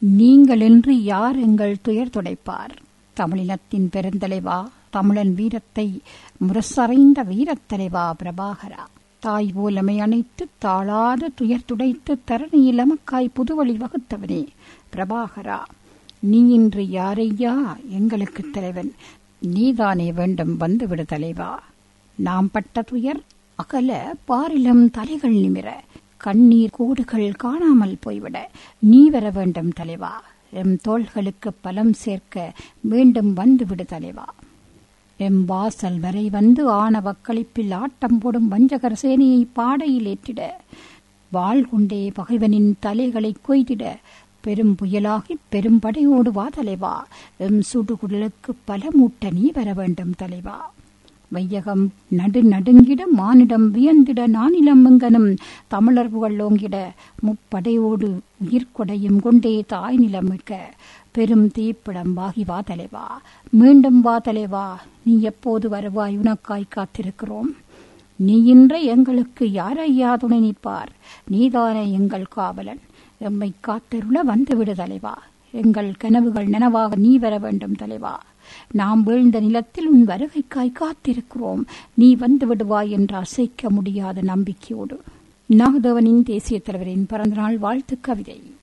நீங்கள் என்று யார் எங்கள் துயர் துடைப்பார் தமிழினத்தின் பெருந்தலைவா தமிழன் வீரத்தை முரசறைந்த வீரத்தலைவா பிரபாகரா தாய் போலமை அணைத்து தாழாத துயர் துடைத்து தரணியில் அமக்காய் புதுவழி வகுத்தவனே பிரபாகரா நீ இன்று யாரையா எங்களுக்கு தலைவன் நீதானே வேண்டும் வந்துவிடு தலைவா நாம் பட்ட துயர் அகல பாரிலும் தலைகள் நிமிர கண்ணீர் கூடுகள் காணாமல் போய்விட நீ வர வேண்டும் தலைவா எம் தோள்களுக்கு பலம் சேர்க்க மீண்டும் வந்துவிடு தலைவா எம் வாசல் வரை வந்து ஆன வக்களிப்பில் ஆட்டம் போடும் வஞ்சகர் சேனையை பாடையில் ஏற்றிட வாழ் கொண்டே பகைவனின் தலைகளை கொய்திட பெரும் புயலாகி பெரும் படையோடு வா தலைவா எம் சுடுகுடலுக்கு பலமூட்ட நீ வர வேண்டும் தலைவா வையகம் நடு நடுங்கிட மானிடம் வியந்திட நானிலம் எங்கனும் தமிழர் புகழ் ஓங்கிட முப்படையோடு உயிர்கொடையும் கொண்டே தாய் நிலம் மீட்க பெரும் தீப்பிடம் வாகி வா தலைவா மீண்டும் வா தலைவா நீ எப்போது வருவாய் உனக்காய் காத்திருக்கிறோம் நீ இன்ற எங்களுக்கு யாரையா துணை நிற்பார் நீதானே எங்கள் காவலன் எம்மை காத்தருள வந்துவிடு தலைவா எங்கள் கனவுகள் நனவாக நீ வர வேண்டும் தலைவா நாம் வீழ்ந்த நிலத்தில் உன் வருகைக்காய் காத்திருக்கிறோம் நீ வந்து விடுவாய் என்று அசைக்க முடியாத நம்பிக்கையோடு நாகதேவனின் தேசிய தலைவரின் பிறந்தநாள் வாழ்த்து கவிதை